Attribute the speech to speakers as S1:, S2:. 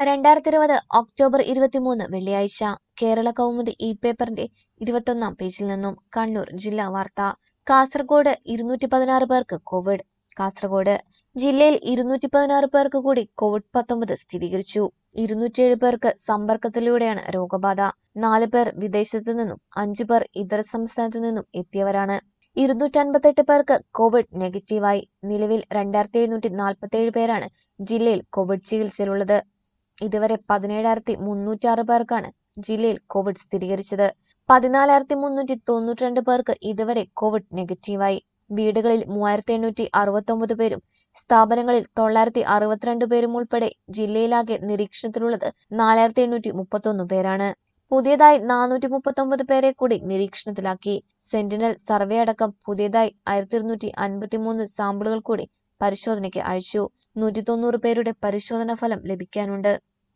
S1: രണ്ടായിരത്തി ഇരുപത് ഒക്ടോബർ ഇരുപത്തിമൂന്ന് വെള്ളിയാഴ്ച കേരള കൗമുദി ഇ പേപ്പറിന്റെ ഇരുപത്തൊന്നാം പേജിൽ നിന്നും കണ്ണൂർ ജില്ലാ വാർത്ത കാസർഗോഡ് ഇരുന്നൂറ്റി പതിനാറ് പേർക്ക് കോവിഡ് കാസർഗോഡ് ജില്ലയിൽ ഇരുന്നൂറ്റി പതിനാറ് പേർക്ക് കൂടി കോവിഡ് പത്തൊമ്പത് സ്ഥിരീകരിച്ചു ഇരുന്നൂറ്റിയേഴ് പേർക്ക് സമ്പർക്കത്തിലൂടെയാണ് രോഗബാധ നാല് പേർ വിദേശത്തു നിന്നും അഞ്ചു പേർ ഇതര സംസ്ഥാനത്തു നിന്നും എത്തിയവരാണ് ഇരുന്നൂറ്റി അൻപത്തെട്ട് പേർക്ക് കോവിഡ് നെഗറ്റീവായി നിലവിൽ രണ്ടായിരത്തി എഴുന്നൂറ്റി നാൽപ്പത്തേഴ് പേരാണ് ജില്ലയിൽ കോവിഡ് ചികിത്സയിലുള്ളത് ഇതുവരെ പതിനേഴായിരത്തി മുന്നൂറ്റി ആറ് പേർക്കാണ് ജില്ലയിൽ കോവിഡ് സ്ഥിരീകരിച്ചത് പതിനാലായിരത്തി മുന്നൂറ്റി തൊണ്ണൂറ്റി രണ്ട് പേർക്ക് ഇതുവരെ കോവിഡ് നെഗറ്റീവായി വീടുകളിൽ മൂവായിരത്തി എണ്ണൂറ്റി അറുപത്തൊമ്പത് പേരും സ്ഥാപനങ്ങളിൽ തൊള്ളായിരത്തി അറുപത്തിരണ്ട് പേരും ഉൾപ്പെടെ ജില്ലയിലാകെ നിരീക്ഷണത്തിലുള്ളത് നാലായിരത്തി എണ്ണൂറ്റി മുപ്പത്തൊന്ന് പേരാണ് പുതിയതായി നാനൂറ്റി മുപ്പത്തൊമ്പത് പേരെ കൂടി നിരീക്ഷണത്തിലാക്കി സെന്റിനൽ സർവേ അടക്കം പുതിയതായി ആയിരത്തി ഇരുന്നൂറ്റി അൻപത്തി മൂന്ന് സാമ്പിളുകൾ കൂടി പരിശോധനയ്ക്ക് അയച്ചു നൂറ്റി തൊണ്ണൂറ് പേരുടെ പരിശോധനാ ഫലം ലഭിക്കാനുണ്ട്